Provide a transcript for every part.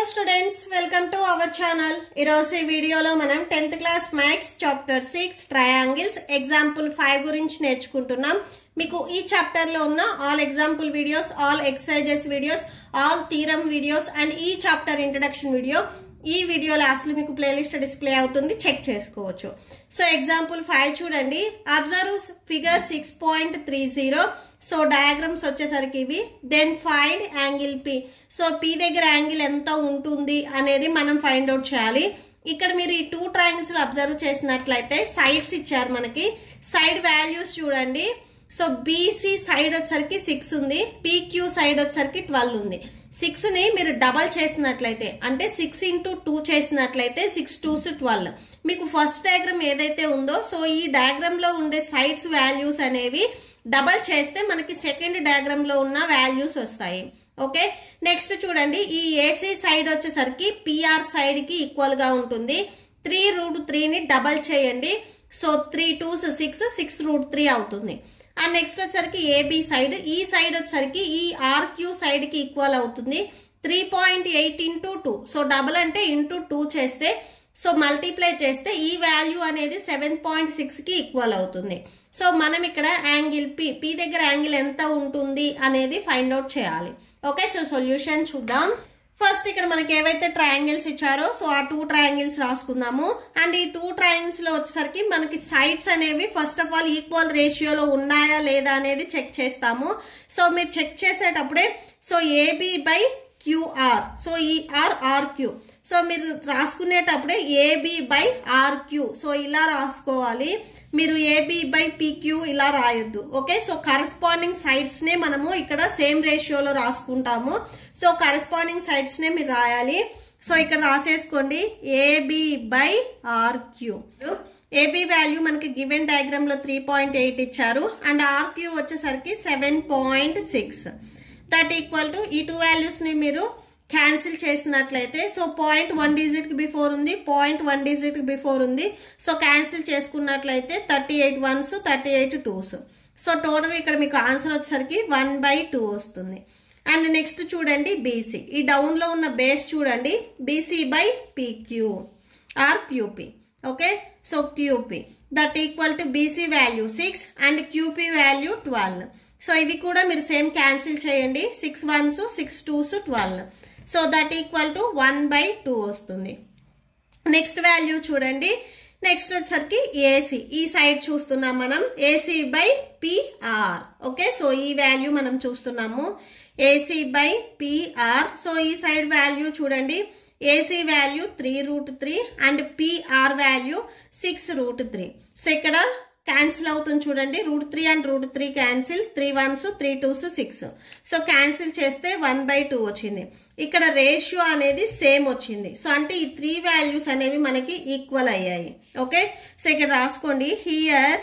students welcome to our channel ఈరోజు ఈ వీడియోలో మనం tenth class maths chapter six triangles example five గురించి నేర్చుకుంటున్నాం మీకు ఈ చాప్టర్లో ఉన్న all example videos all exercises videos all theorem videos and ఈ చాప్టర్ ఇంట్రడక్షన్ వీడియో ఈ వీడియో లాస్ట్లో మీకు ప్లేలిస్ట్ డిస్ప్లే అవుతుంది చెక్ చేసుకోవచ్చు సో ఎగ్జాంపుల్ ఫైవ్ చూడండి observe figure six point three zero so diagrams వచ్చేసరికి ఇవి then find angle P so P దగ్గర యాంగిల్ ఎంత ఉంటుంది అనేది మనం ఫైండ్ అవుట్ చేయాలి ఇక్కడ మీరు ఈ టూ ట్రయాంగిల్స్ అబ్జర్వ్ చేసినట్లయితే సైడ్స్ ఇచ్చారు మనకి సైడ్ వాల్యూస్ చూడండి సో బీసీ సైడ్ వచ్చరికి సిక్స్ ఉంది పీక్యూ సైడ్ వచ్చరికి ట్వెల్వ్ ఉంది సిక్స్ ని మీరు డబల్ చేసినట్లయితే అంటే సిక్స్ ఇంటూ టూ చేసినట్లయితే సిక్స్ టూస్ ట్వెల్వ్ మీకు ఫస్ట్ డయాగ్రామ్ ఏదైతే ఉందో సో ఈ డయాగ్రామ్ లో ఉండే సైడ్స్ వాల్యూస్ అనేవి డబల్ చేస్తే మనకి సెకండ్ డయాగ్రామ్ లో ఉన్న వాల్యూస్ వస్తాయి ఓకే నెక్స్ట్ చూడండి ఈ ఏసీ సైడ్ వచ్చేసరికి పిఆర్ సైడ్ కి ఈక్వల్ గా ఉంటుంది త్రీ రూట్ త్రీని డబల్ చేయండి so three twos six six root three అవుతుంది అండ్ నెక్స్ట్ వచ్చరికి ఏబి సైడ్ ఈ సైడ్ వచ్చరికి ఈ ఆర్క్యూ సైడ్ కి ఈక్వల్ అవుతుంది three point eight into two so double అంటే ఇంటూ టూ చేస్తే సో మల్టిప్లై చేస్తే ఈ వాల్యూ అనేది సెవెన్ పాయింట్ సిక్స్కి ఈక్వల్ అవుతుంది సో మనం ఇక్కడ యాంగిల్ పి పి దగ్గర యాంగిల్ ఎంత ఉంటుంది అనేది ఫైండ్ అవుట్ చేయాలి ఓకే సో సొల్యూషన్ చూద్దాం ఫస్ట్ ఇక్కడ మనకి ఏవైతే ట్రయాంగిల్స్ ఇచ్చారో సో ఆ టూ ట్రయాంగిల్స్ రాసుకుందాము అండ్ ఈ టూ ట్రయాంగిల్స్ లో వచ్చేసరికి మనకి సైడ్స్ అనేవి ఫస్ట్ ఆఫ్ ఆల్ ఈక్వల్ రేషియోలో ఉన్నాయా లేదా అనేది చెక్ చేస్తాము సో మీరు చెక్ చేసేటప్పుడే so A B by Q R so ఈ ఆర్ ఆర్క్యూ సో మీరు రాసుకునేటప్పుడే ఏబి బై ఆర్క్యూ సో ఇలా రాసుకోవాలి మీరు ఏబి బై పీక్యూ ఇలా రాయొద్దు ఓకే సో కరస్పాండింగ్ సైడ్స్నే మనము ఇక్కడ సేమ్ రేషియోలో రాసుకుంటాము సో కరస్పాండింగ్ సైడ్స్నే మీరు రాయాలి సో ఇక్కడ రాసేసుకోండి A B by R Q A B value మనకి గివెన్ డయాగ్రామ్ లో త్రీ పాయింట్ ఎయిట్ ఇచ్చారు అండ్ ఆర్క్యూ వచ్చేసరికి seven point six that equal to ఈ టూ వాల్యూస్ ని మీరు క్యాన్సిల్ చేసినట్లయితే సో పాయింట్ వన్ డిజిట్ కి బిఫోర్ ఉంది పాయింట్ వన్ డిజిట్ కి బిఫోర్ ఉంది సో క్యాన్సిల్ చేసుకున్నట్లయితే thirty eight ones thirty eight twos so total ఇక్కడ మీకు ఆన్సర్ వచ్చేసరికి వన్ బై టూ వస్తుంది అండ్ నెక్స్ట్ చూడండి బీసీ ఈ డౌన్లో ఉన్న బేస్ చూడండి B C by P Q R Q P okay so Q P that equal to B C value six and Q P value twelve so ఇవి కూడా మీరు సేమ్ క్యాన్సిల్ చేయండి six ones six twos twelve so that equal to one by two వస్తుంది next value చూడండి next వచ్చరికి A C ఈ side చూస్తున్నాం మనం A C by P R okay so ఈ వాల్యూ మనం చూస్తున్నాము ఏసీ బై పిఆర్ సో ఈ సైడ్ వాల్యూ చూడండి AC value three root three and P R value six root three so ఇక్కడ క్యాన్సిల్ అవుతుంది చూడండి root three and root three cancel three ones three twos six so cancel చేస్తే one by two వచ్చింది ఇక్కడ ratio అనేది same వచ్చింది so అంటే ఈ త్రీ వాల్యూస్ అనేవి మనకి ఈక్వల్ అయ్యాయి ఓకే సో ఇక్కడ రాసుకోండి here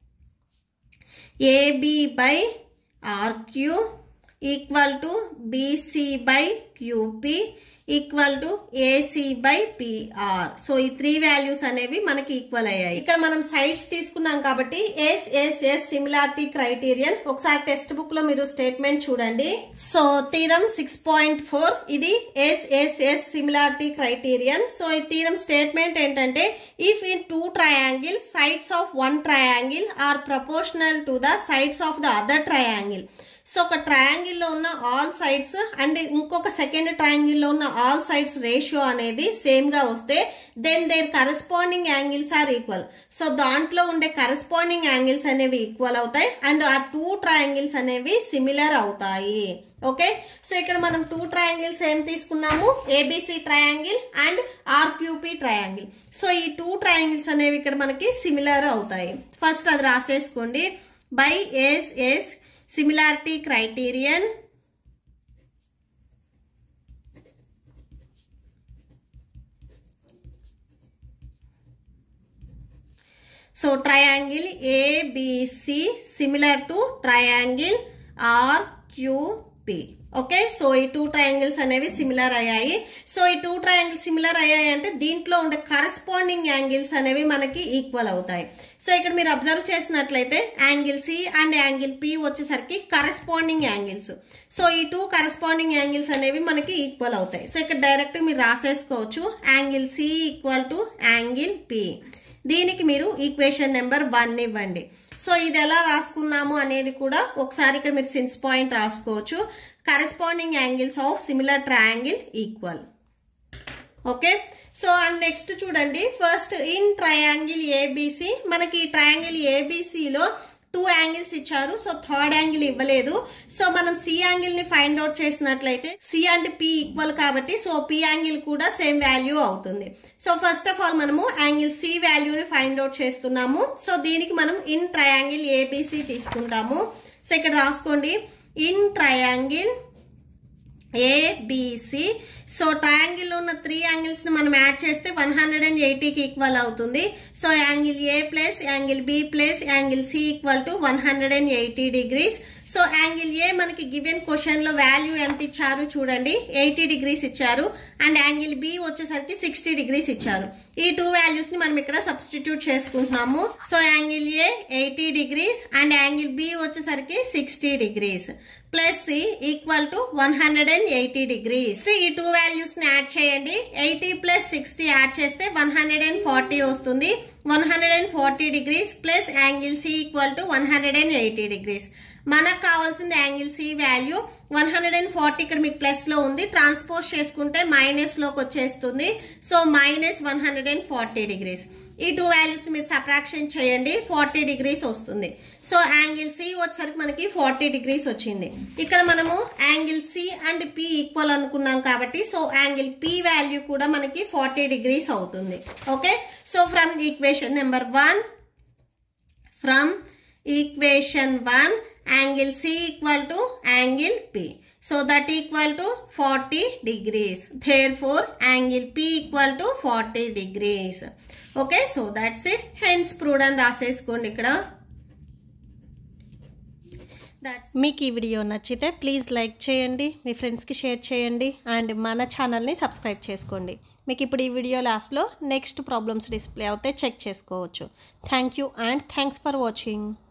A B by R Q equal to B C by Q P equal to A C by P R so ఈ త్రీ వాల్యూస్ అనేవి మనకి ఈక్వల్ అయ్యాయి ఇక్కడ మనం సైడ్స్ తీసుకున్నాం కాబట్టి S S S similarity criterion ఒకసారి టెక్స్ట్ బుక్ లో మీరు స్టేట్మెంట్ చూడండి so theorem six point four ఇది S S S similarity criterion so ఈ తీరం స్టేట్మెంట్ ఏంటంటే if in two triangle sides of one triangle are proportional to the sides of the other triangle so ఒక ట్రయాంగిల్లో ఉన్న all sides and ఇంకొక second ట్రయాంగిల్లో ఉన్న all sides ratio అనేది సేమ్గా వస్తే then there corresponding angles are equal so దాంట్లో ఉండే కరస్పాండింగ్ యాంగిల్స్ అనేవి ఈక్వల్ అవుతాయి అండ్ ఆ టూ ట్రయాంగిల్స్ అనేవి సిమిలర్ అవుతాయి ఓకే సో ఇక్కడ మనం టూ ట్రయాంగిల్స్ ఏం తీసుకున్నాము A B C triangle and R Q P triangle so ఈ టూ ట్రయాంగిల్స్ అనేవి ఇక్కడ మనకి సిమిలర్ అవుతాయి ఫస్ట్ అది రాసేసుకోండి by yes S similarity criterion so triangle abc similar to triangle rqp okay so ఈ టూ ట్రయాంగిల్స్ అనేవి సిమిలర్ అయ్యాయి సో ఈ టూ ట్రయాంగిల్స్ సిమిలర్ అయ్యాయి అంటే దీంట్లో ఉండే కరస్పాండింగ్ యాంగిల్స్ అనేవి మనకి ఈక్వల్ అవుతాయి సో ఇక్కడ మీరు అబ్జర్వ్ చేసినట్లయితే angle C and angle P వచ్చేసరికి కరస్పాండింగ్ యాంగిల్స్ సో ఈ టూ కరస్పాండింగ్ యాంగిల్స్ అనేవి మనకి ఈక్వల్ అవుతాయి సో ఇక్కడ డైరెక్ట్ మీరు రాసేసుకోవచ్చు angle C equal to angle P దీనికి మీరు ఈక్వేషన్ నెంబర్ వన్ ఇవ్వండి సో ఇది ఎలా రాసుకున్నాము అనేది కూడా ఒకసారి ఇక్కడ మీరు సిన్స్ పాయింట్ రాసుకోవచ్చు corresponding angles of similar triangle equal okay so and next చూడండి ఫస్ట్ ఇన్ ట్రయాంగిల్ ఏబిసి మనకి ఈ ట్రయాంగిల్ ఏబిసిలో టూ యాంగిల్స్ ఇచ్చారు సో థర్డ్ యాంగిల్ ఇవ్వలేదు సో మనం సి యాంగిల్ ని ఫైండ్ అవుట్ చేసినట్లయితే సి అండ్ పి ఈక్వల్ కాబట్టి సో పి యాంగిల్ కూడా సేమ్ వాల్యూ అవుతుంది సో ఫస్ట్ ఆఫ్ ఆల్ మనము యాంగిల్ సి వాల్యూని ఫైండ్ అవుట్ చేస్తున్నాము సో దీనికి మనం ఇన్ ట్రయాంగిల్ ఏబిసి తీసుకుంటాము సో ఇక్కడ రాసుకోండి ఇన్ ట్రయాంగిల్ ఏబిసి సో ట్రయాంగిల్లో ఉన్న త్రీ యాంగిల్స్ని మనం యాడ్ చేస్తే వన్ హండ్రెడ్ అండ్ ఎయిటీకి ఈక్వల్ అవుతుంది so angle A plus angle B plus angle C equal to one hundred and eighty degrees so angle A మనకి గివెన్ క్వశ్చన్లో వాల్యూ ఎంత ఇచ్చారు చూడండి ఎయిటీ డిగ్రీస్ ఇచ్చారు అండ్ యాంగిల్ బి వచ్చేసరికి సిక్స్టీ డిగ్రీస్ ఇచ్చారు ఈ టూ వాల్యూస్ని మనం ఇక్కడ సబ్స్టిట్యూట్ చేసుకుంటున్నాము so angle A eighty degrees and angle B వచ్చేసరికి sixty degrees plus C equal to one hundred and eighty degrees ఈ టూ వాల్యూస్ ని యాడ్ చేయండి ఎయిటీ ప్లస్ సిక్స్టీ యాడ్ చేస్తే వన్ హండ్రెడ్ అండ్ ఫార్టీ వస్తుంది one hundred and forty degrees plus angle C equal to one hundred and eighty degrees మనకు కావాల్సింది angle C value one hundred and forty ఇక్కడ మీకు plus లో ఉంది transpose చేసుకుంటే minus లోకి వచ్చేస్తుంది so minus one hundred and forty degrees ఈ టూ వాల్యూస్ మీరు సబ్ట్రాక్షన్ చేయండి ఫార్టీ డిగ్రీస్ వస్తుంది సో యాంగిల్ సి వచ్చేసరికి మనకి ఫార్టీ డిగ్రీస్ వచ్చింది ఇక్కడ మనము angle C and P equal అనుకున్నాం కాబట్టి సో యాంగిల్ పి వాల్యూ కూడా మనకి ఫార్టీ డిగ్రీస్ అవుతుంది okay so from equation number one from equation one angle C equal to angle P so that equal to forty degrees therefore angle P equal to forty degrees okay so that's it hence proved అని రాసేసుకోండి ఇక్కడ మీకు ఈ video నచ్చితే please like చేయండి మీ ఫ్రెండ్స్కి share చేయండి and మన ఛానల్ని సబ్స్క్రైబ్ చేసుకోండి మీకు ఇప్పుడు ఈ వీడియో లాస్ట్లో నెక్స్ట్ ప్రాబ్లమ్స్ డిస్ప్లే అవుతే చెక్ చేసుకోవచ్చు thank you and thanks for watching